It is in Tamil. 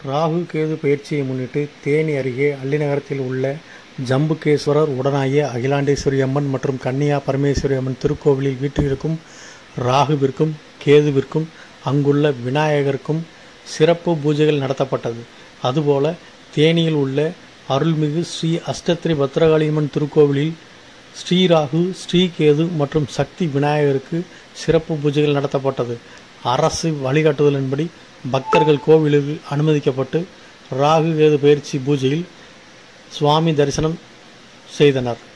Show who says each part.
Speaker 1: ராகு கேது பயிற்சியை முன்னிட்டு தேனி அருகே அள்ளிநகரத்தில் உள்ள ஜம்புகேஸ்வரர் உடனாகிய அகிலாண்டேஸ்வரி அம்மன் மற்றும் கன்னியா பரமேஸ்வரி அம்மன் திருக்கோவிலில் வீற்றிருக்கும் ராகுவிற்கும் கேதுவிற்கும் அங்குள்ள விநாயகருக்கும் சிறப்பு பூஜைகள் நடத்தப்பட்டது அதுபோல தேனியில் உள்ள அருள்மிகு ஸ்ரீ அஷ்டத்ரி பத்ரகாளியம்மன் திருக்கோவிலில் ஸ்ரீராகு ஸ்ரீகேது மற்றும் சக்தி விநாயகருக்கு சிறப்பு பூஜைகள் நடத்தப்பட்டது அரசு வழிகாட்டுதலின்படி பக்தர்கள் கோவிலில் அனுமதிக்கப்பட்டு ராகு கேது பயிற்சி பூஜையில் சுவாமி தரிசனம் செய்தனர்